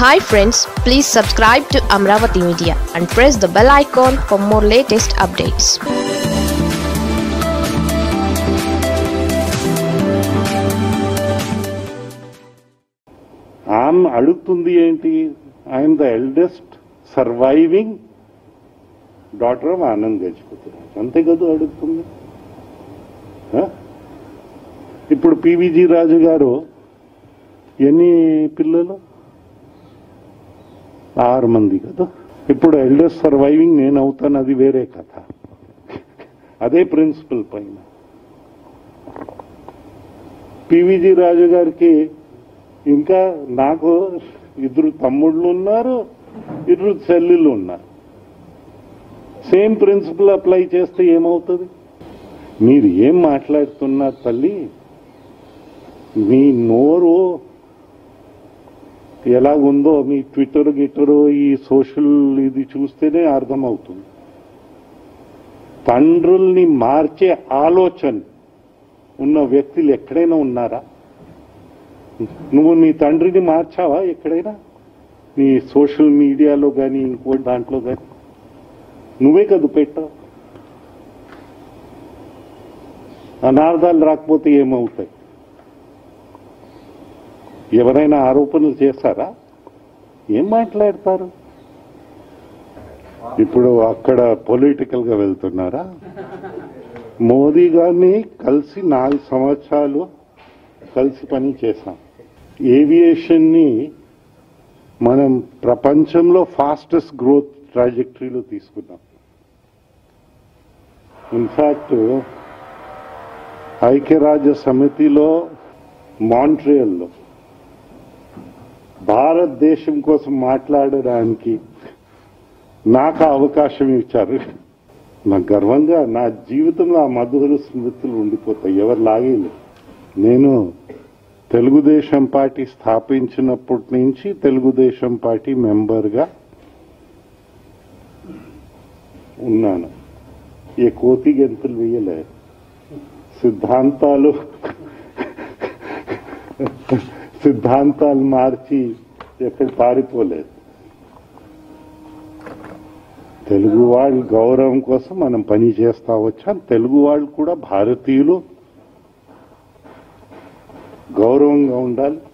Hi friends please subscribe to Amaravati media and press the bell icon for more latest updates ఆమె అడుగుతుంది ఏంటి I'm the eldest surviving daughter of Anand Gajapatiraju అంతే కదా అడుగుతుంది ఆ? ఇప్పుడు పివిజి రాజు గారు ఎన్ని పిల్లలు ఆరు మంది కదా ఇప్పుడు ఎల్డెస్ట్ సర్వైవింగ్ నేను అవుతాను అది వేరే కథ అదే ప్రిన్సిపల్ పైన పివిజి రాజు గారికి ఇంకా నాకు ఇద్దరు తమ్ముళ్ళు ఉన్నారు ఇద్దరు చెల్లెళ్ళు ఉన్నారు సేమ్ ప్రిన్సిపల్ అప్లై చేస్తే ఏమవుతుంది మీరు ఏం మాట్లాడుతున్నారు తల్లి మీ నోరు ఎలాగుందో మీ ట్విట్టర్ గిట్టర్ ఈ సోషల్ ఇది చూస్తేనే అర్థమవుతుంది తండ్రుల్ని మార్చే ఆలోచన ఉన్న వ్యక్తులు ఎక్కడైనా ఉన్నారా నువ్వు నీ తండ్రిని మార్చావా ఎక్కడైనా నీ సోషల్ మీడియాలో కానీ ఇంకో దాంట్లో కానీ నువ్వే కదా పెట్టావు అనార్థాలు రాకపోతే ఏమవుతాయి ఎవరైనా ఆరోపణలు చేస్తారా ఏం మాట్లాడతారు ఇప్పుడు అక్కడ పొలిటికల్ గా వెళ్తున్నారా మోదీ గారిని కలిసి నాలుగు సంవత్సరాలు కలిసి పని చేశాం ఏవియేషన్ ని మనం ప్రపంచంలో ఫాస్టెస్ట్ గ్రోత్ ట్రాజెక్టరీలో తీసుకున్నాం ఇన్ఫాక్ట్ ఐక్యరాజ్య సమితిలో మాంట్రియల్లో భారతదేశం కోసం మాట్లాడడానికి నాకు అవకాశం ఇచ్చారు నాకు గర్వంగా నా జీవితంలో ఆ మధుర స్మృతులు ఉండిపోతాయి ఎవరు లాగేలేదు నేను తెలుగుదేశం పార్టీ స్థాపించినప్పటి నుంచి తెలుగుదేశం పార్టీ మెంబర్గా ఉన్నాను ఏ కోతి గెంతులు వేయలే సిద్ధాంతాలు సిద్ధాంతాలు మార్చి ఎక్కడ పారిపోలేదు తెలుగు వాళ్ళ గౌరవం కోసం మనం పని చేస్తా వచ్చాం తెలుగు వాళ్ళు కూడా భారతీయులు గౌరవంగా ఉండాలి